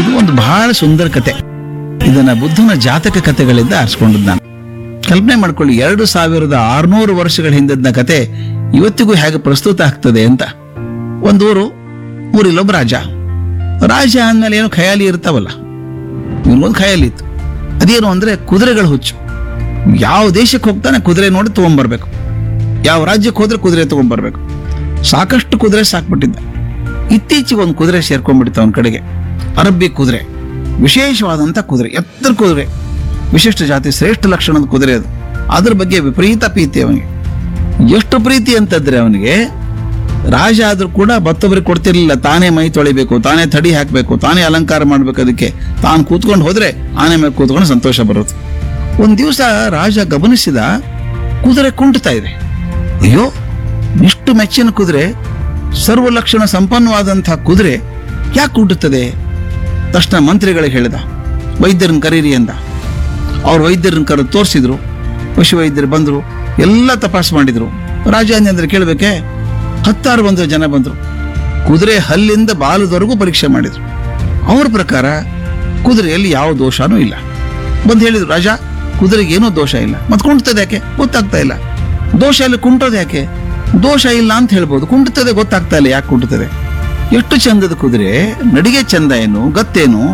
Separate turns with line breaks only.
ಇದು ಒಂದು ಬಹಳ ಸುಂದರ ಕತೆ ಇದನ್ನ ಬುದ್ಧನ ಜಾತಕ ಕಥೆಗಳಿಂದ ಆರಿಸ್ಕೊಂಡದ್ದು ನಾನು ಕಲ್ಪನೆ ಮಾಡ್ಕೊಳ್ಳಿ ಎರಡು ಸಾವಿರದ ಆರುನೂರು ವರ್ಷಗಳ ಹಿಂದದ್ನ ಕತೆ ಇವತ್ತಿಗೂ ಹೇಗೆ ಪ್ರಸ್ತುತ ಆಗ್ತದೆ ಅಂತ ಒಂದೂರು ಊರಿಲ್ಲೊಬ್ಬ ರಾಜ ರಾಜ ಅಂದ್ಮೇಲೆ ಏನೋ ಖಯಾಲಿ ಇರ್ತಾವಲ್ಲ ಇವನಿಗೊಂದು ಖಯಾಲಿ ಇತ್ತು ಅದೇನು ಅಂದ್ರೆ ಕುದುರೆಗಳ ಹುಚ್ಚು ಯಾವ ದೇಶಕ್ಕೆ ಹೋಗ್ತಾನೆ ಕುದುರೆ ನೋಡಿ ತಗೊಂಡ್ಬರ್ಬೇಕು ಯಾವ ರಾಜ್ಯಕ್ಕೆ ಹೋದ್ರೆ ಕುದುರೆ ತಗೊಂಡ್ಬರ್ಬೇಕು ಸಾಕಷ್ಟು ಕುದುರೆ ಸಾಕ್ಬಿಟ್ಟಿದ್ದ ಇತ್ತೀಚೆಗೆ ಒಂದು ಕುದುರೆ ಸೇರ್ಕೊಂಡ್ಬಿಡ್ತು ಅವನ ಕಡೆಗೆ ಅರಬ್ಬಿ ಕುದುರೆ ವಿಶೇಷವಾದಂಥ ಕುದುರೆ ಎತ್ತರ ಕುದುರೆ ವಿಶಿಷ್ಟ ಜಾತಿ ಶ್ರೇಷ್ಠ ಲಕ್ಷಣದ ಕುದುರೆ ಅದು ಅದ್ರ ಬಗ್ಗೆ ವಿಪರೀತ ಪ್ರೀತಿ ಅವನಿಗೆ ಎಷ್ಟು ಪ್ರೀತಿ ಅಂತಂದ್ರೆ ಅವನಿಗೆ ರಾಜ ಆದ್ರೂ ಕೂಡ ಮತ್ತೊಬ್ಬರಿಗೆ ಕೊಡ್ತಿರ್ಲಿಲ್ಲ ತಾನೇ ಮೈ ತೊಳಿಬೇಕು ತಾನೇ ತಡಿ ಹಾಕಬೇಕು ತಾನೇ ಅಲಂಕಾರ ಮಾಡ್ಬೇಕು ಅದಕ್ಕೆ ತಾನು ಕೂತ್ಕೊಂಡು ಹೋದ್ರೆ ಆನೆ ಮೇಲೆ ಕೂತ್ಕೊಂಡು ಸಂತೋಷ ಬರುತ್ತೆ ಒಂದ್ ದಿವಸ ರಾಜ ಗಮನಿಸಿದ ಕುದುರೆ ಕುಂಟುತ್ತಾ ಇದೆ ಅಯ್ಯೋ ಇಷ್ಟು ಮೆಚ್ಚಿನ ಕುದುರೆ ಸರ್ವ ಲಕ್ಷಣ ಸಂಪನ್ನವಾದಂತಹ ಕುದುರೆ ಯಾಕೆ ಕುಂಟುತ್ತದೆ ತಕ್ಷಣ ಮಂತ್ರಿಗಳಿಗೆ ಹೇಳಿದ ವೈದ್ಯರನ್ನ ಕರೀರಿ ಅಂದ ಅವ್ರು ವೈದ್ಯರನ್ನ ಕರೆದು ತೋರಿಸಿದ್ರು ಪಶು ವೈದ್ಯರು ಬಂದ್ರು ಎಲ್ಲ ತಪಾಸ್ ಮಾಡಿದ್ರು ರಾಜ ಅಂದ್ರೆ ಕೇಳಬೇಕೆ ಹತ್ತಾರು ಬಂದ್ರು ಜನ ಬಂದ್ರು ಕುದುರೆ ಹಲ್ಲಿಂದ ಬಾಲದವರೆಗೂ ಪರೀಕ್ಷೆ ಮಾಡಿದ್ರು ಅವ್ರ ಪ್ರಕಾರ ಕುದುರೆಯಲ್ಲಿ ಯಾವ ದೋಷನೂ ಇಲ್ಲ ಬಂದು ಹೇಳಿದ್ರು ರಾಜ ಕುದುರೆಗೆ ಏನೂ ದೋಷ ಇಲ್ಲ ಮತ್ತೆ ಕುಂಟುತ್ತದೆ ಯಾಕೆ ಗೊತ್ತಾಗ್ತಾ ಇಲ್ಲ ದೋಷ ಇಲ್ಲಿ ಕುಂಟೋದು ಯಾಕೆ ದೋಷ ಇಲ್ಲ ಅಂತ ಹೇಳ್ಬೋದು ಕುಂಟುತ್ತದೆ ಗೊತ್ತಾಗ್ತಾ ಇಲ್ಲ ಯಾಕೆ ಕುಂಟುತ್ತದೆ ಎಷ್ಟು ಚಂದದ ಕುದುರೆ ನಡಿಗೆ ಚಂದ ಏನು ಗತ್ತೇನು